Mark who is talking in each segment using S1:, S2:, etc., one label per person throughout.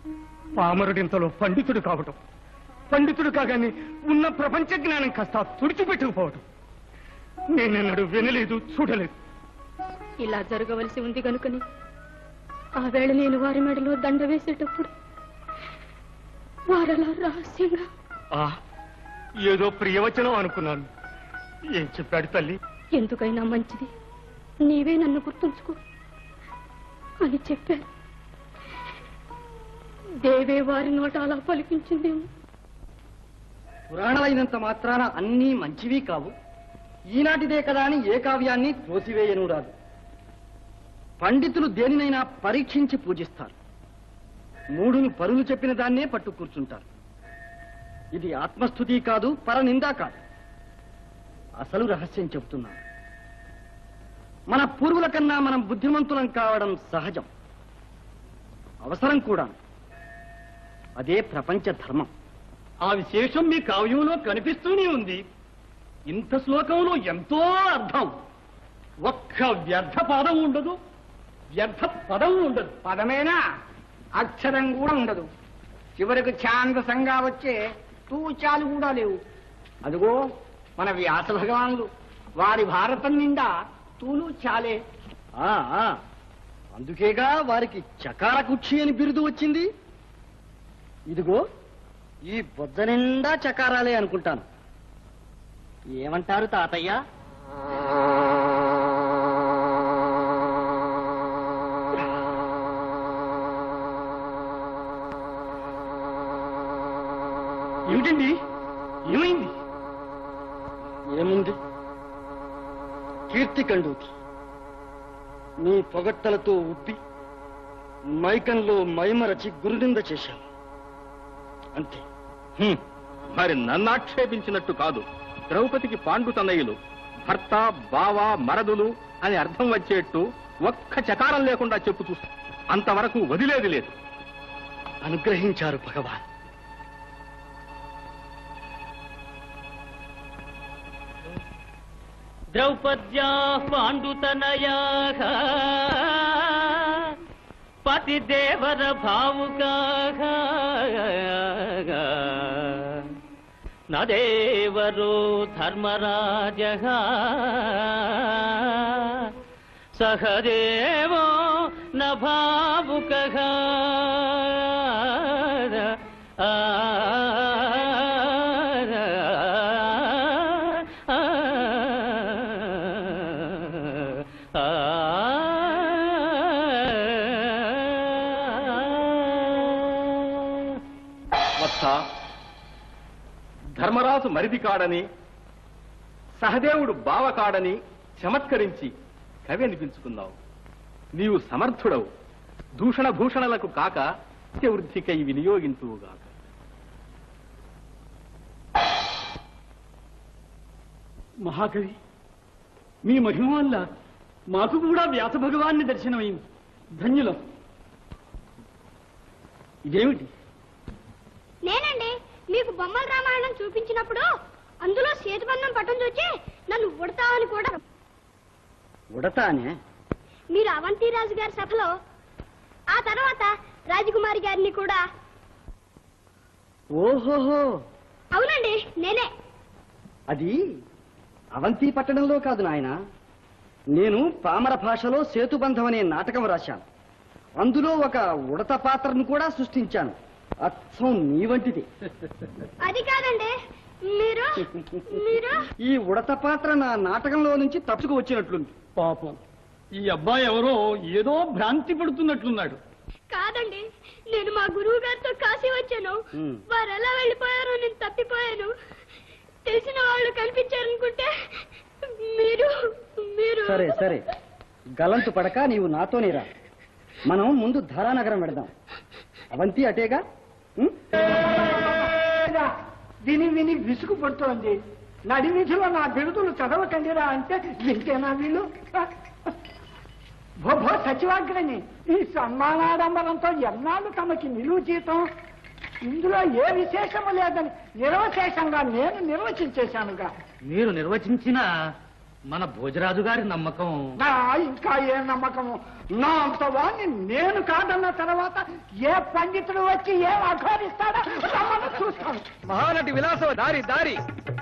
S1: పామరుడింతలో పండితుడు కావటం పండితుడు కాగానే ఉన్న ప్రపంచ జ్ఞానం కాస్త తుడిచిపెట్టుకుపోవటం నేనెన్నడూ వినలేదు చూడలేదు
S2: ఇలా జరగవలసి ఉంది గనుకని ఆ వేళ నేను వారి మెడలో దండ వేసేటప్పుడు వారలా రహస్యంగా
S1: ఆ ఏదో ప్రియవచనం అనుకున్నాను ఏం చెప్పాడు తల్లి
S2: ఎందుకైనా మంచిది నీవే నన్ను గుర్తుంచుకో అని చెప్పారు దేవే వారి నోట అలా పలికించిందేమో
S3: పురాణాలైనంత మాత్రాన అన్నీ మంచివి కావు ఈనాటిదే కదా అని ఏ కావ్యాన్ని త్రోసివేయను రాదు పండితులు దేనినైనా పరీక్షించి పూజిస్తారు మూడును పరులు చెప్పిన దాన్నే పట్టు కూర్చుంటారు ఇది ఆత్మస్థుతి కాదు పరనిందా కాదు అసలు రహస్యం చెబుతున్నాను మన పూర్వుల కన్నా మనం బుద్ధిమంతులం కావడం సహజం అవసరం కూడా అదే ప్రపంచ ధర్మం
S4: ఆ విశేషం మీ కావ్యంలో కనిపిస్తూనే ఉంది ఇంత శ్లోకంలో ఎంతో అర్థం ఒక్క వ్యర్థ పదం ఉండదు వ్యర్థ పదం ఉండదు
S5: పదమేనా అక్షరం కూడా ఉండదు చివరికి ఛాందసంగా వచ్చే తూచాలు కూడా లేవు అదిగో మన వ్యాస భగవానులు వారి భారతం నిండా తూలు చాలే
S3: ఆ ఆ, అందుకేగా వారికి చకార కుక్షి అని బిరుదు వచ్చింది ఇదిగో ఈ బొజ్జ నిండా చకారాలే అనుకుంటాను ఏమంటారు తాతయ్య
S1: ఏమిటండి ఏమైంది
S3: ఏముంది కీర్తి కండూతి నీ పొగట్టలతో ఉబ్బి మైకంలో మైమరచి గురునింద చేశాను అంతే
S6: హ్మ్. మరి నన్ను ఆక్షేపించినట్టు కాదు ద్రౌపదికి పాండు తనయులు భర్త బావ మరదులు అని అర్థం వచ్చేట్టు ఒక్క చకారం లేకుండా చెప్పు చూస్తా అంతవరకు వదిలేది లేదు
S3: అనుగ్రహించారు భగవాన్
S7: ద్రౌపద్యా పాండుతనయా పతిదేవర భావుకా నదేవరో ధర్మరాజ సహదేవో న భావుక
S6: వత్స ధర్మరాజు మరిది కాడని సహదేవుడు బావ కాడని చమత్కరించి కవి అనిపించుకున్నావు నీవు సమర్థుడవు దూషణ భూషణలకు కాక వృద్ధికై వినియోగించువుగాక
S4: మహాకవి మీ మహిమ వల్ల మాకు కూడా వ్యాస భగవాన్ని దర్శనమైంది ధన్యులం ఇదేమిటి
S8: నేనండి మీకు బొమ్మల రామాయణం చూపించినప్పుడు అందులో సేతుబంధం పట్టం చూచి నన్ను ఉడతా అని కూడా
S3: ఉడతానే
S8: మీరు అవంతిరాజు గారి సభలో ఆ తర్వాత రాజకుమారి గారిని కూడా
S3: ఓహోహో
S8: అవునండి నేనే
S3: అది అవంతి పట్టణంలో కాదు నాయన నేను పామర భాషలో సేతుబంధం అనే నాటకం రాశాను అందులో ఒక ఉడత పాత్రను కూడా సృష్టించాను అచ్చం నీ వంటిది
S8: అది కాదండి మీరు మీరు
S3: ఈ ఉడత పాత్ర నా నాటకంలో నుంచి తప్పుకు వచ్చినట్లుంది
S4: పాపం ఈ అబ్బాయి ఎవరో ఏదో భ్రాంతి పడుతున్నట్లున్నాడు
S8: కాదండి నేను మా గురువు గారితో కాశీ వచ్చాను
S3: హ్మ్.
S8: వారు ఎలా వెళ్ళిపోయారో నేను తప్పిపోయాను తెలిసిన వాళ్ళు కనిపించారనుకుంటే మీరు మీరు
S3: సరే సరే గలంతు పడక నీవు నాతోనే రా మనం ముందు ధారానగరం వెడదాం అవంతి అటేగా ఉం?
S5: విని విని విసుగు పడుతోంది నడి వీధిలో నా బిరుదులు చదవకండిరా అంటే వింటేనా వీళ్ళు భో భో సచివాగ్రని ఈ సన్మానాడంబరంతో ఎన్నాళ్ళు తమకి నిలువు జీతం ఇందులో ఏ విశేషము లేదని నిర్వశేషంగా నేను నిర్వచించేశానుగా
S7: మీరు నిర్వచించిన
S4: మన భోజరాజు గారి నమ్మకం
S5: నా ఇంకా ఏ నమ్మకము నా అంత వాణ్ణి నేను కాదన్న తర్వాత ఏ పండితుడు వచ్చి ఏం ఆహ్వానిస్తాడో రమ్మని చూస్తాను
S6: మహానటి విలాసం దారి దారి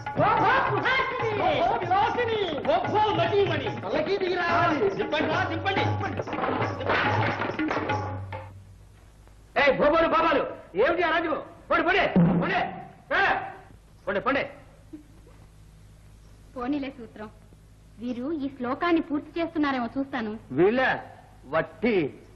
S3: ఏ భూపాలు బాబాలు ఏమిటి అరాజు పొడి పొడి పొడి ఏ, పొడి పొడి
S2: పోనీలే సూత్రం వీరు ఈ శ్లోకాన్ని పూర్తి చేస్తున్నారేమో చూస్తాను
S3: వీళ్ళ వట్టి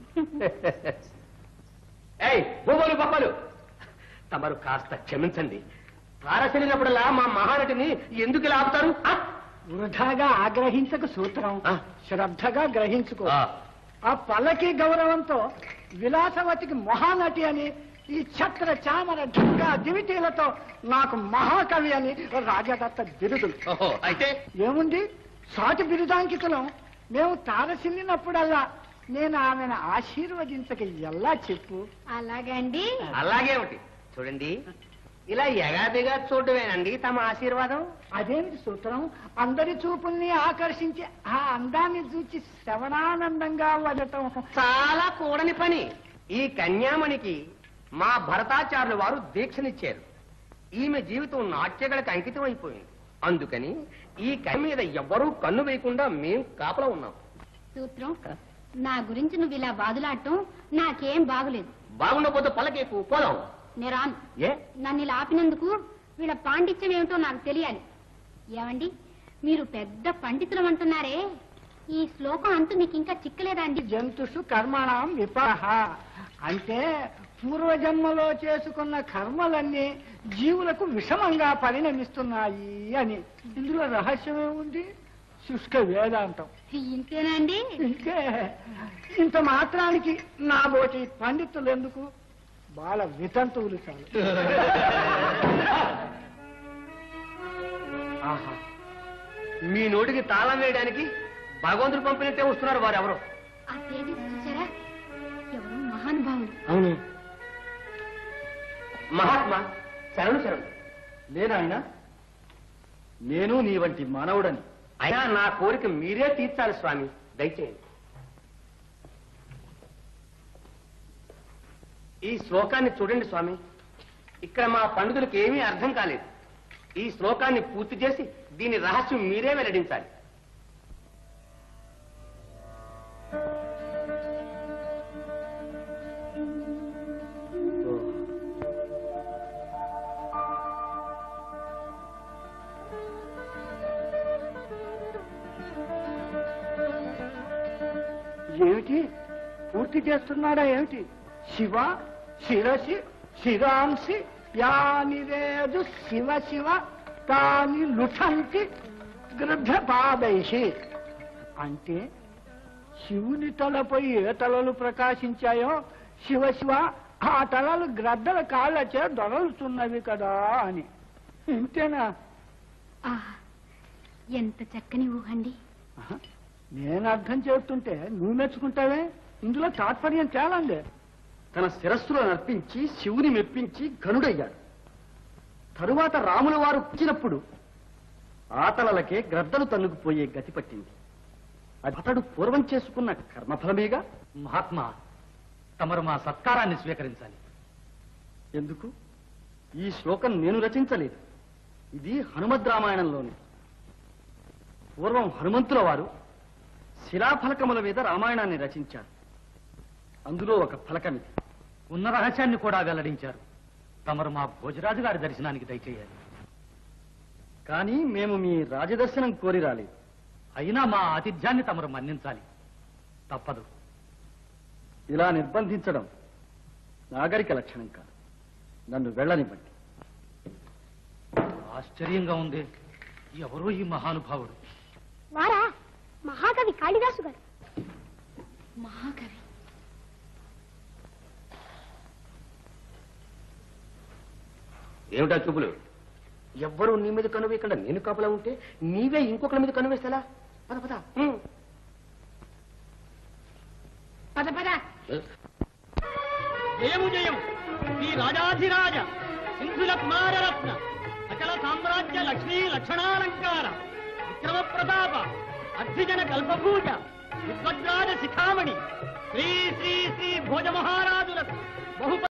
S3: ఏయ్ భూపాలు బాబాలు తమరు కాస్త క్షమించండి తారసెలినప్పుడల్లా మా మహానటిని ఎందుకు ఇలా ఆపుతారు ఆ?
S5: వృధాగా ఆగ్రహించక సూత్రం
S3: ఆ.
S5: శ్రద్ధగా గ్రహించుకో
S3: ఆ.
S5: ఆ పల్లకి గౌరవంతో విలాసవతికి మహానటి అని ఈ ఛత్ర చామర ఢంగా దివిటీలతో నాకు మహాకవి అని రాజదత్త బిరుదులు
S3: ఓహో అయితే
S5: ఏముంది సాటి బిరుదాంకితులం మేము తారసిల్లినప్పుడల్లా నేను ఆమెను ఆశీర్వదించక ఎలా చెప్పు
S2: అలాగండి
S3: అలాగే ఒకటి చూడండి ఇలా ఎగాదిగా చూడమేనండి తమ ఆశీర్వాదం
S5: అదేమిటి సూత్రం అందరి చూపుల్ని ఆకర్షించి ఆ అందాన్ని చూచి శ్రవణానందంగా వదటం
S3: చాలా కూడని పని ఈ కన్యామణికి మా భరతాచార్యుల వారు దీక్షనిచ్చారు ఈమె జీవితం నాట్యగలకు అంకితం అయిపోయింది అందుకని ఈ కన్య మీద ఎవ్వరూ కన్ను వేయకుండా మేం కాపలా ఉన్నాం
S2: సూత్రం నా గురించి నువ్వు ఇలా బాదులాడటం నాకేం బాగులేదు
S3: బాగుండకపోతే పలకేకు పోదాం
S2: నేను రాను
S3: ఏ
S2: నన్ను ఇలా ఆపినందుకు వీళ్ళ పాండిత్యం ఏమిటో నాకు తెలియాలి ఏమండి మీరు పెద్ద పండితులం అంటున్నారే ఈ శ్లోకం అంటూ మీకు ఇంకా చిక్కలేదా అండి
S5: జంతుషు కర్మణం విపాహ అంటే పూర్వజన్మలో చేసుకున్న కర్మలన్నీ జీవులకు విషమంగా పరిణమిస్తున్నాయి అని ఇందులో రహస్యమే ఉంది శుష్క వేదాంతం
S2: ఇంతేనా అండి
S5: ఇంకే ఇంత మాత్రానికి నా బోటి పండితులు ఎందుకు బాల వితంతువులు చాలు
S3: ఆహా మీ నోటికి తాళం వేయడానికి భగవంతుడు పంపినట్టే వస్తున్నారు వారు ఎవరు
S2: ఆ తేదీ చూసారా ఎవరు మహానుభావులు
S3: అవును మహాత్మా శరణు శరణు
S4: లేనాయన నేను నీ వంటి మానవుడని
S3: అయినా నా కోరిక మీరే తీర్చాలి స్వామి దయచేయండి ఈ శ్లోకాన్ని చూడండి స్వామి ఇక్కడ మా పండితులకు ఏమీ అర్థం కాలేదు ఈ శ్లోకాన్ని పూర్తి చేసి దీని రహస్యం మీరే వెల్లడించాలి
S5: ఏమిటి పూర్తి చేస్తున్నాడా ఏమిటి శివ శిరసి శిరాంసి యానిరేదు శివ శివ తాని లుఠంతి గృభ్యపాదైషి అంటే శివుని తలపై ఏ తలలు ప్రకాశించాయో శివ శివ ఆ తలలు గ్రద్దల కాళ్ళచే దొరలుతున్నవి కదా అని ఇంతేనా
S2: ఆహా ఎంత చక్కని ఊహండి
S5: ఆహా, నేను అర్థం చేస్తుంటే నువ్వు మెచ్చుకుంటావే ఇందులో తాత్పర్యం తేలండి
S3: తన శిరస్సులో నర్పించి శివుని మెప్పించి ఘనుడయ్యాడు తరువాత రాముల వారు పుట్టినప్పుడు ఆతలలకే గ్రద్దలు తన్నుకుపోయే గతి పట్టింది అది అతడు పూర్వం చేసుకున్న కర్మఫలమేగా
S4: మహాత్మా తమరు మా సత్కారాన్ని స్వీకరించాలి
S3: ఎందుకు ఈ శ్లోకం నేను రచించలేదు ఇది హనుమద్ రామాయణంలోని పూర్వం హనుమంతుల వారు శిలాఫలకముల మీద రామాయణాన్ని రచించారు అందులో ఒక ఫలకమిది
S4: ఉన్న రహస్యాన్ని కూడా వెల్లడించారు తమరు మా భోజరాజు గారి దర్శనానికి దయచేయాలి
S3: కానీ మేము మీ రాజదర్శనం కోరి రాలేదు
S4: అయినా మా ఆతిథ్యాన్ని తమరు మన్నించాలి తప్పదు
S3: ఇలా నిర్బంధించడం నాగరిక లక్షణం కాదు నన్ను వెళ్ళనివ్వండి
S4: ఆశ్చర్యంగా ఉంది ఎవరో ఈ మహానుభావుడు
S8: వారా మహాకవి కాళిదాసు గారు
S2: మహాకవి
S3: ఏమిటా చూపులు ఎవ్వరూ నీ మీద కనువేయకుండా నేను కాపలా ఉంటే నీవే ఇంకొకరి మీద కనువేస్తేలా పద పద ఉమ్.
S2: పద పద
S7: జయము జయం శ్రీ రాజాధిరాజ సింధుల కుమారరత్న సకల సామ్రాజ్య లక్ష్మీ లక్షణాలంకార విక్రమ ప్రతాప అర్ధిజన కల్పభూజ విద్వద్రాజ శిఖామణి శ్రీ శ్రీ శ్రీ భోజ మహారాజులకు